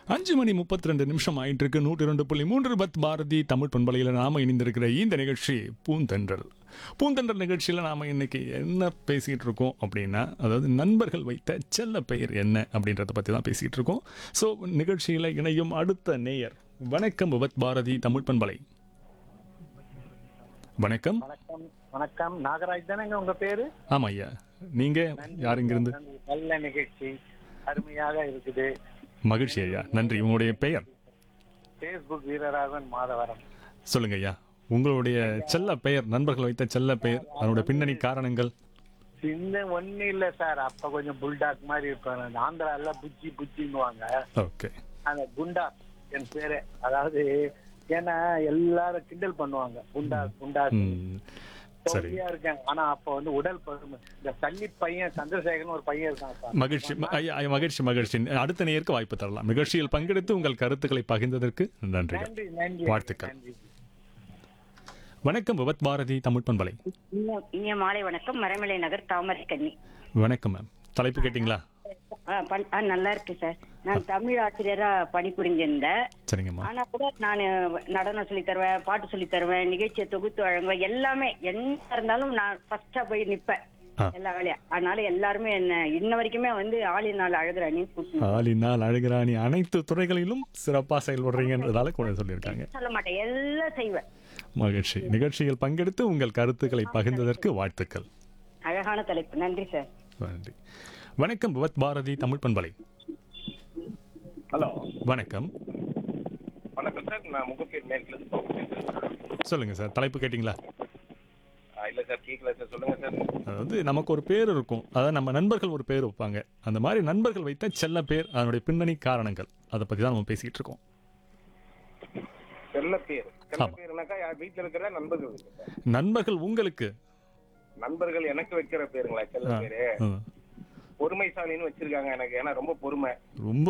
அஞ்சு மணி முப்பத்தி ரெண்டு நிமிஷம் ஆயிட்டு இருக்கு நூற்றி ரெண்டு புள்ளி மூன்று பத் பாரதி தமிழ் பண்பலையில் நாம இணைந்திருக்கிற இந்த நிகழ்ச்சி பூந்தென்றல் பூந்தென்றல் நிகழ்ச்சியில் நாம இன்னைக்கு என்ன பேசிகிட்டு இருக்கோம் அப்படின்னா அதாவது நண்பர்கள் வைத்த செல்ல பெயர் என்ன அப்படின்றத பற்றி தான் பேசிகிட்டு இருக்கோம் ஸோ நிகழ்ச்சியில் இணையும் அடுத்த நேயர் வணக்கம் பத் பாரதி தமிழ் பண்பலை வணக்கம் வணக்கம் வணக்கம் நாகராஜ் தானேங்க உங்க பேரு ஆமாம் ஐயா நீங்கள் யார் இங்கிருந்து நல்ல நிகழ்ச்சி அருமையாக இருக்குது மகிழ்ச்சி ஐயா நன்றி உங்களுடைய பெயர் ஃபேஸ்புக் வீரராகவன் மாதவரம் சொல்லுங்க ஐயா உங்களுடைய செல்ல பெயர் நண்பர்கள் வைத்த செல்ல பெயர் அதனுடைய பின்னணி காரணங்கள் சின்ன ஒண்ணு இல்ல சார் அப்ப கொஞ்சம் புல்டாக் மாதிரி இருப்பேன் நான் ஆந்திரால புஜ்ஜி புஜ்ஜிங்குவாங்க ஓகே அந்த குண்டா என் பேரு அதாவது ஏன்னா எல்லாரும் கிண்டல் பண்ணுவாங்க குண்டா குண்டா ம் சரி தோல்வியா இருக்கேன் ஆனா அப்ப வந்து உடல் பருமன் இந்த தண்ணி பையன் சந்திரசேகரன் ஒரு பையன் இருக்கான் சார் மகிழ்ச்சி ம- ஐயா, ஐயா, மகிழ்ச்சி மகிழ்ச்சி அடுத்த நேயருக்கு வாய்ப்பு தரலாம் நிகழ்ச்சியில் பங்கெடுத்து உங்கள் கருத்துக்களை பகிர்ந்ததற்கு நன்றிகள் நன்றி நன்றி வாழ்த்துக்கள். நன்றி வணக்கம் விபத் பாரதி தமிழ் பண்பலை இனிய- இனிய மாலை வணக்கம் மரமலை நகர் தாமரை கன்னி வணக்கம் மேம் தலைப்பு கேட்டிங்களா ஆ, பண்- ஆ, நல்லா இருக்கு சார் நான் தமிழ் ஆசிரியரா பணிபுரிஞ்சிருந்தேன் சரிங்கம்மா ஆனா கூட நான் நடனம் சொல்லி தருவேன் பாட்டு சொல்லி தருவேன் நிகழ்ச்சியை தொகுத்து வழங்குவேன் எல்லாமே என்ன இருந்தாலும் நான் ஃபர்ஸ்டா போய் நிப்பேன் ஆ. எல்லா வேலையும் அதனால எல்லாருமே என்ன இன்ன வரைக்குமே வந்து ஆளின் நாள் அழகுற அணி கூட்டணும் ஆலினால் அழகுராணி அனைத்து துறைகளிலும் சிறப்பாக செயல்படுறீங்கன்றதால கூட சொல்லியிருக்காங்க சொல்ல மாட்டேன் எல்லாம் செய்வேன் மகிழ்ச்சி நிகழ்ச்சியில் பங்கெடுத்து உங்கள் கருத்துக்களை பகிர்ந்ததற்கு வாழ்த்துக்கள் அழகான தலைப்பு நன்றி சார் நன்றி வணக்கம் விபத் பாரதி தமிழ் பண்பலை ஹலோ வணக்கம் வணக்கம் சார் நான் முகப்பேர் மேற்குல இருந்து பேசுறேன். சொல்லுங்க சார் தலைப்பு கேட்டிங்களா ஆ, இல்ல சார் கேட்கல சார் சொல்லுங்க சார் அதாவது நமக்கு ஒரு பேர் இருக்கும் அதாவது நம்ம நண்பர்கள் ஒரு பேர் வைப்பாங்க அந்த மாதிரி நண்பர்கள் வைத்த செல்ல பேர் அதனுடைய பின்னணி காரணங்கள் அதை பற்றி தான் நம்ம பேசிக்கிட்டு இருக்கோம் செல்ல பேர் செல்ல ஆமா. பேருனாக்கா யார் வீட்டுல இருக்கிற நண்பர்கள் இருக்கு சார். நண்பர்கள் உங்களுக்கு நண்பர்கள் எனக்கு வைக்கிற பேருங்களா செல்ல ஆ, பேரு ஆ. பொறுமைசாலின்னு வச்சிருக்காங்க எனக்கு ஏன்னா ரொம்ப பொறுமை ரொம்ப